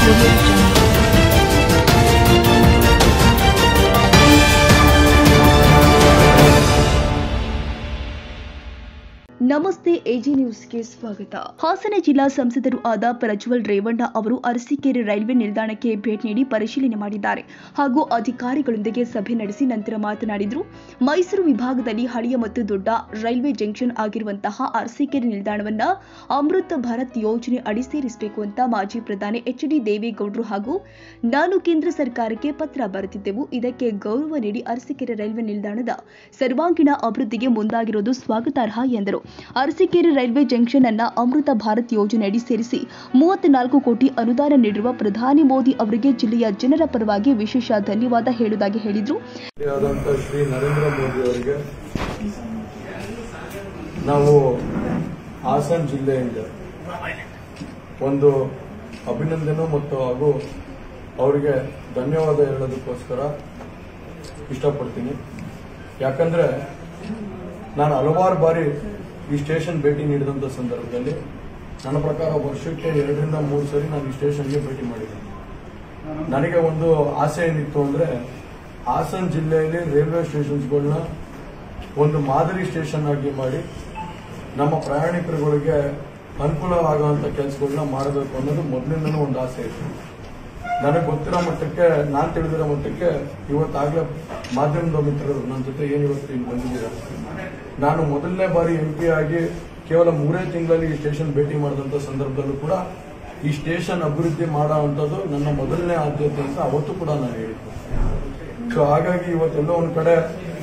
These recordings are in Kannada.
audio jungle. ನಮಸ್ತೆ ಎಜಿ ನ್ಯೂಸ್ಗೆ ಸ್ವಾಗತ ಹಾಸನ ಜಿಲ್ಲಾ ಸಂಸದರು ಆದ ಪ್ರಜ್ವಲ್ ರೇವಣ್ಣ ಅವರು ಅರಸೀಕೆರೆ ರೈಲ್ವೆ ನಿಲ್ದಾಣಕ್ಕೆ ಭೇಟಿ ನೀಡಿ ಪರಿಶೀಲನೆ ಮಾಡಿದ್ದಾರೆ ಹಾಗೂ ಅಧಿಕಾರಿಗಳೊಂದಿಗೆ ಸಭೆ ನಡೆಸಿ ನಂತರ ಮಾತನಾಡಿದರು ಮೈಸೂರು ವಿಭಾಗದಲ್ಲಿ ಹಳೆಯ ಮತ್ತು ದೊಡ್ಡ ರೈಲ್ವೆ ಜಂಕ್ಷನ್ ಆಗಿರುವಂತಹ ಅರಸೀಕೆರೆ ನಿಲ್ದಾಣವನ್ನ ಅಮೃತ ಭಾರತ್ ಯೋಜನೆ ಅಡಿ ಸೇರಿಸಬೇಕು ಅಂತ ಮಾಜಿ ಪ್ರಧಾನಿ ಎಚ್ ಡಿ ದೇವೇಗೌಡರು ಹಾಗೂ ನಾನು ಕೇಂದ್ರ ಸರ್ಕಾರಕ್ಕೆ ಪತ್ರ ಬರೆದಿದ್ದೆವು ಇದಕ್ಕೆ ಗೌರವ ನೀಡಿ ಅರಸೀಕೆರೆ ರೈಲ್ವೆ ನಿಲ್ದಾಣದ ಸರ್ವಾಂಗೀಣ ಅಭಿವೃದ್ಧಿಗೆ ಮುಂದಾಗಿರೋದು ಸ್ವಾಗತಾರ್ಹ ಎಂದರು ಅರಸೀಕೆರೆ ರೈಲ್ವೆ ಜಂಕ್ಷನ್ ಅನ್ನ ಅಮೃತ ಭಾರತ್ ಯೋಜನೆಯಡಿ ಸೇರಿಸಿ ಮೂವತ್ನಾಲ್ಕು ಕೋಟಿ ಅನುದಾನ ನೀಡಿರುವ ಪ್ರಧಾನಿ ಮೋದಿ ಅವರಿಗೆ ಜಿಲ್ಲೆಯ ಜನರ ಪರವಾಗಿ ವಿಶೇಷ ಧನ್ಯವಾದ ಹೇಳುವುದಾಗಿ ಹೇಳಿದ್ರು ಆದಂತ ಶ್ರೀ ನರೇಂದ್ರ ಮೋದಿ ಅವರಿಗೆ ನಾವು ಹಾಸನ ಜಿಲ್ಲೆಯಿಂದ ಒಂದು ಅಭಿನಂದನೆ ಮತ್ತು ಹಾಗೂ ಅವರಿಗೆ ಧನ್ಯವಾದ ಹೇಳೋದಕ್ಕೋಸ್ಕರ ಇಷ್ಟಪಡ್ತೀನಿ ಯಾಕಂದ್ರೆ ನಾನು ಹಲವಾರು ಬಾರಿ ಈ ಸ್ಟೇಷನ್ ಭೇಟಿ ನೀಡಿದಂಥ ಸಂದರ್ಭದಲ್ಲಿ ನನ್ನ ಪ್ರಕಾರ ವರ್ಷಕ್ಕೆ ಎರಡರಿಂದ ಮೂರು ಸರಿ ನಾನು ಈ ಸ್ಟೇಷನ್ಗೆ ಭೇಟಿ ಮಾಡಿದ್ದೀನಿ ನನಗೆ ಒಂದು ಆಸೆ ಏನಿತ್ತು ಅಂದ್ರೆ ಹಾಸನ ಜಿಲ್ಲೆಯಲ್ಲಿ ರೈಲ್ವೆ ಸ್ಟೇಷನ್ಸ್ಗಳನ್ನ ಒಂದು ಮಾದರಿ ಸ್ಟೇಷನ್ ಆಗಿ ಮಾಡಿ ನಮ್ಮ ಪ್ರಯಾಣಿಕರುಗಳಿಗೆ ಅನುಕೂಲವಾಗುವಂತ ಕೆಲಸಗಳನ್ನ ಮಾಡಬೇಕು ಅನ್ನೋದು ಮೊದಲಿಂದನೂ ಒಂದು ಆಸೆ ಇತ್ತು ನನಗೆ ಗೊತ್ತಿರೋ ಮಟ್ಟಕ್ಕೆ ನಾನು ತಿಳಿದಿರೋ ಮಟ್ಟಕ್ಕೆ ಇವತ್ತಾಗಲೇ ಮಾಧ್ಯಮದ ಮಿತ್ರರು ನನ್ನ ಜೊತೆ ಏನು ಇವತ್ತು ಇಲ್ಲಿ ಬಂದಿದ್ದೀರಾ ನಾನು ಮೊದಲನೇ ಬಾರಿ ಎಂ ಪಿ ಆಗಿ ಕೇವಲ ಮೂರೇ ತಿಂಗಳಲ್ಲಿ ಈ ಸ್ಟೇಷನ್ ಭೇಟಿ ಮಾಡಿದಂಥ ಸಂದರ್ಭದಲ್ಲೂ ಕೂಡ ಈ ಸ್ಟೇಷನ್ ಅಭಿವೃದ್ಧಿ ಮಾಡೋ ಅಂಥದ್ದು ನನ್ನ ಮೊದಲನೇ ಆದ್ಯತೆ ಅಂತ ಅವತ್ತು ಕೂಡ ನಾನು ಹೇಳಿದ್ದೆ ಸೊ ಹಾಗಾಗಿ ಇವತ್ತೆಲ್ಲೋ ಒಂದು ಕಡೆ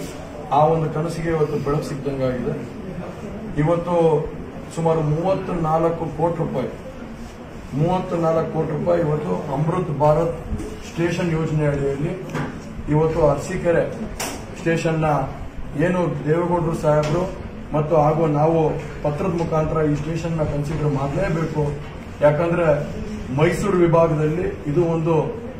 ಆ ಒಂದು ಕನಸಿಗೆ ಇವತ್ತು ಬೆಳಕು ಸಿಕ್ದಂಗಾಗಿದೆ ಇವತ್ತು ಸುಮಾರು ಮೂವತ್ತು ನಾಲ್ಕು ಕೋಟಿ ರೂಪಾಯಿ ಮೂವತ್ತು ನಾಲ್ಕು ಕೋಟಿ ರೂಪಾಯಿ ಇವತ್ತು ಅಮೃತ್ ಭಾರತ್ ಸ್ಟೇಷನ್ ಯೋಜನೆ ಅಡಿಯಲ್ಲಿ ಇವತ್ತು ಅರಸೀಕೆರೆ ಸ್ಟೇಷನ್ನ ಏನು ದೇವೇಗೌಡರು ಸಾಹೇಬರು ಮತ್ತು ಹಾಗೂ ನಾವು ಪತ್ರದ ಮುಖಾಂತರ ಈ ಸ್ಟೇಷನ್ನ ಕನ್ಸಿಡರ್ ಮಾಡಲೇಬೇಕು ಯಾಕಂದ್ರೆ ಮೈಸೂರು ವಿಭಾಗದಲ್ಲಿ ಇದು ಒಂದು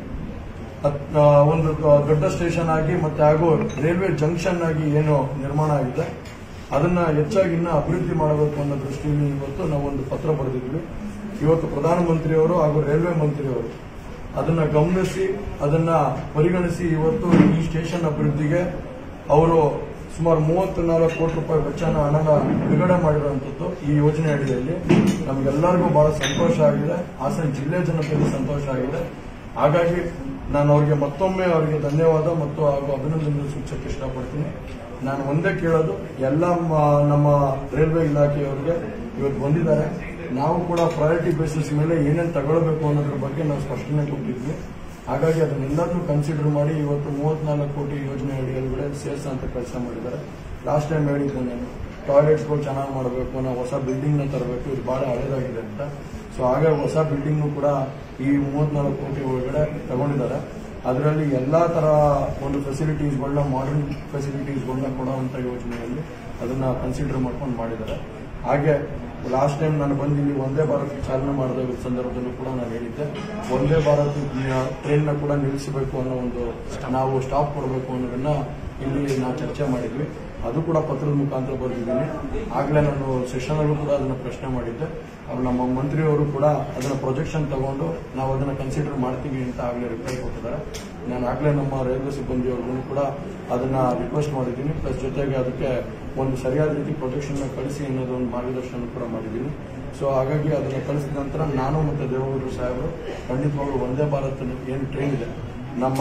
ಅತ್- ಆ, ಒಂದು ದೊಡ್ಡ ಸ್ಟೇಷನ್ ಆಗಿ ಮತ್ತೆ ಹಾಗೂ ರೈಲ್ವೆ ಜಂಕ್ಷನ್ ಆಗಿ ಏನು ನಿರ್ಮಾಣ ಆಗಿದೆ ಅದನ್ನ ಹೆಚ್ಚಾಗಿ ಇನ್ನ ಅಭಿವೃದ್ಧಿ ಮಾಡಬೇಕು ಅನ್ನೋ ದೃಷ್ಟಿಯಲ್ಲಿ ಇವತ್ತು ನಾವು ಒಂದು ಪತ್ರ ಬರೆದಿದ್ವಿ ಇವತ್ತು ಪ್ರಧಾನಮಂತ್ರಿಯವರು ಹಾಗೂ ರೈಲ್ವೆ ಮಂತ್ರಿಯವರು ಅದನ್ನ ಗಮನಿಸಿ ಅದನ್ನ ಪರಿಗಣಿಸಿ ಇವತ್ತು ಈ ಸ್ಟೇಷನ್ ಅಭಿವೃದ್ಧಿಗೆ ಅವರು ಸುಮಾರು ಮೂವತ್ತು ನಾಲ್ಕು ಕೋಟಿ ರೂಪಾಯಿ ವೆಚ್ಚನ ಹಣನ ಬಿಡುಗಡೆ ಮಾಡಿರುವಂತದ್ದು ಈ ಯೋಜನೆ ಅಡಿಯಲ್ಲಿ ನಮಗೆಲ್ಲರಿಗೂ ಬಹಳ ಸಂತೋಷ ಆಗಿದೆ ಹಾಸನ ಜಿಲ್ಲೆ ಜನತೆಗೆ ಸಂತೋಷ ಆಗಿದೆ ಹಾಗಾಗಿ ನಾನು ಅವರಿಗೆ ಮತ್ತೊಮ್ಮೆ ಅವರಿಗೆ ಧನ್ಯವಾದ ಮತ್ತು ಹಾಗೂ ಅಭಿನಂದನೆ ಸೂಚಿಸಕ್ಕೆ ಇಷ್ಟಪಡ್ತೀನಿ ನಾನು ಒಂದೇ ಕೇಳೋದು ಎಲ್ಲ ಮ- ನಮ್ಮ ರೈಲ್ವೆ ಇಲಾಖೆಯವರಿಗೆ ಇವತ್ತು ಬಂದಿದ್ದಾರೆ ನಾವು ಕೂಡ ಪ್ರಯಾರಿಟಿ ಬೇಸಿಸ್ ಮೇಲೆ ಏನೇನು ತಗೊಳ್ಬೇಕು ಅನ್ನೋದ್ರ ಬಗ್ಗೆ ನಾವು ಸ್ಪಷ್ಟನೆ ಕೊಟ್ಟಿದ್ವಿ ಹಾಗಾಗಿ ಅದನ್ನೆಲ್ಲದನ್ನು ಕನ್ಸಿಡರ್ ಮಾಡಿ ಇವತ್ತು ಮೂವತ್ನಾಲ್ಕು ಕೋಟಿ ಯೋಜನೆ ಅಡಿಯಲ್ಲಿ ಸೇರಿಸಂತ ಕೆಲಸ ಮಾಡಿದ್ದಾರೆ ಲಾಸ್ಟ್ ಟೈಮ್ ಹೇಳಿದ್ದೆ ನಾನು ಟಾಯ್ಲೆಟ್ಸ್ಗಳು ಚೆನ್ನಾಗಿ ಮಾಡಬೇಕು ನಾವು ಹೊಸ ಬಿಲ್ಡಿಂಗ್ನ ತರಬೇಕು ಇದು ಬಹಳ ಹಳೇದಾಗಿದೆ ಅಂತ ಸೊ ಹಾಗಾಗಿ ಹೊಸ ಬಿಲ್ಡಿಂಗ್ ಕೂಡ ಈ ಮೂವತ್ನಾಲ್ಕು ಕೋಟಿ ಒಳಗಡೆ ತಗೊಂಡಿದ್ದಾರೆ ಅದರಲ್ಲಿ ಎಲ್ಲಾ ತರ ಒಂದು ಫೆಸಿಲಿಟೀಸ್ಗಳನ್ನ ಮಾಡರ್ನ್ ಫೆಸಿಲಿಟೀಸ್ಗಳನ್ನ ಕೊಡುವಂತ ಯೋಜನೆಯಲ್ಲಿ ಅದನ್ನ ಕನ್ಸಿಡರ್ ಮಾಡ್ಕೊಂಡು ಮಾಡಿದ್ದಾರೆ ಹಾಗೆ ಲಾಸ್ಟ್ ಟೈಮ್ ನಾನು ಬಂದು ಇಲ್ಲಿ ಒಂದೇ ಭಾರತ್ ಚಾಲನೆ ಮಾಡಿದ ಸಂದರ್ಭದಲ್ಲೂ ಕೂಡ ನಾನು ಹೇಳಿದ್ದೆ ಒಂದೇ ಭಾರತ್ ಟ್ರೈನ್ ನ ಕೂಡ ನಿಲ್ಲಿಸಬೇಕು ಅನ್ನೋ ಒಂದು ನಾವು ಸ್ಟಾಪ್ ಕೊಡಬೇಕು ಅನ್ನೋದನ್ನ ಇಲ್ಲಿ ನಾವು ಚರ್ಚೆ ಮಾಡಿದ್ವಿ ಅದು ಕೂಡ ಪತ್ರದ ಮುಖಾಂತರ ಬರೆದಿದ್ದೀನಿ ಆಗ್ಲೇ ನಾನು ಸೆಷನ್ ಅಲ್ಲೂ ಕೂಡ ಅದನ್ನ ಪ್ರಶ್ನೆ ಮಾಡಿದ್ದೆ ಅವ್ರು ನಮ್ಮ ಮಂತ್ರಿಯವರು ಕೂಡ ಅದನ್ನ ಪ್ರೊಜೆಕ್ಷನ್ ತಗೊಂಡು ನಾವು ಅದನ್ನ ಕನ್ಸಿಡರ್ ಮಾಡ್ತೀವಿ ಅಂತ ಆಗ್ಲೇ ರಿಪ್ಲೈ ಕೊಟ್ಟಿದ್ದಾರೆ ನಾನು ಆಗ್ಲೇ ನಮ್ಮ ರೈಲ್ವೆ ಸಿಬ್ಬಂದಿಯವ್ರಿಗೂ ಕೂಡ ಅದನ್ನ ರಿಕ್ವೆಸ್ಟ್ ಮಾಡಿದ್ದೀನಿ ಪ್ಲಸ್ ಜೊತೆಗೆ ಅದಕ್ಕೆ ಒಂದು ಸರಿಯಾದ ರೀತಿ ಪ್ರೊಜೆಕ್ಷನ್ ಕಳಿಸಿ ಅನ್ನೋದು ಒಂದು ಮಾರ್ಗದರ್ಶನ ಕೂಡ ಮಾಡಿದ್ದೀನಿ ಸೊ ಹಾಗಾಗಿ ಅದನ್ನ ಕಳಿಸಿದ ನಂತರ ನಾನು ಮತ್ತೆ ದೇವೇಗೌಡರು ಸಾಹೇಬರು ಖಂಡಿತವಾಗ್ಲೂ ಒಂದೇ ಭಾರತ್ ಏನು ಟ್ರೈನ್ ಇದೆ ನಮ್ಮ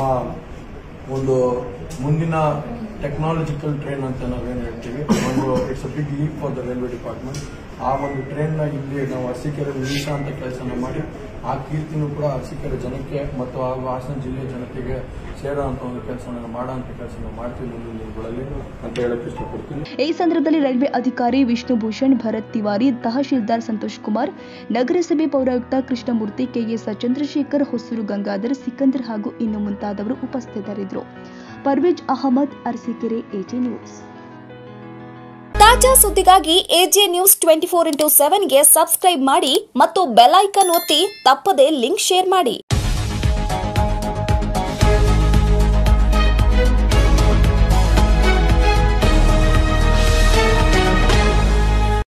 ಒಂದು ಮುಂದಿನ ಟೆಕ್ನಾಲಜಿಕಲ್ ಟ್ರೈನ್ ಅಂತ ನಾವೇನು ಹೇಳ್ತೀವಿ ಒಂದು it's a big leap for the railway department ಆ ಒಂದು ಟ್ರೈನ್ನ ಇಲ್ಲಿ ನಾವು ಅರಸೀಕೆರೆ ನಿಲ್ಲಿಸೋ ಅಂತ ಕೆಲಸನ ಮಾಡಿ ಆ ಕೀರ್ತಿನೂ ಕೂಡ ಅರಸೀಕೆರೆ ಜನಕ್ಕೆ ಮತ್ತು ಹಾಗೂ ಹಾಸನ ಜಿಲ್ಲೆಯ ಜನತೆಗೆ ಸೇರೋ ಅಂತ ಒಂದು ಕೆಲಸನ ಮಾಡೋ ಅಂತ ಕೆಲಸನ ಮಾಡ್ತೀವಿ ಮುಂದಿನ ದಿನಗಳಲ್ಲಿ ಅಂತ ಹೇಳಕ್ ಇಷ್ಟಪಡ್ತೀನಿ ಈ ಸಂದರ್ಭದಲ್ಲಿ ರೈಲ್ವೆ ಅಧಿಕಾರಿ ವಿಷ್ಣುಭೂಷಣ್ ಭರತ್ ತಿವಾರಿ ತಹಶೀಲ್ದಾರ್ ಸಂತೋಷ್ ಕುಮಾರ್ ನಗರಸಭೆ ಪೌರಾಯುಕ್ತ ಕೃಷ್ಣಮೂರ್ತಿ ಕೆಎಸ್ ಚಂದ್ರಶೇಖರ್ ಹೊಸೂರು ಗಂಗಾಧರ್ ಸಿಕಂದರ್ ಹಾಗೂ ಇನ್ನು ಮುಂತಾದವರು ಉಪಸ್ಥಿತರಿದ್ದರು ಪರ್ವೇಜ್ ಅಹಮದ್ ಅರಸೀಕೆರೆ ಎಜೆ ನ್ಯೂಸ್ ತಾಜಾ ಸುದ್ದಿಗಾಗಿ A J news twenty four into ಸೆವೆನ್ಗೆ ಸಬ್ಸ್ಕ್ರೈಬ್ ಮಾಡಿ ಮತ್ತು ಬೆಲ್ ಐಕಾನ್ ಒತ್ತಿ ತಪ್ಪದೇ ಲಿಂಕ್ ಶೇರ್ ಮಾಡಿ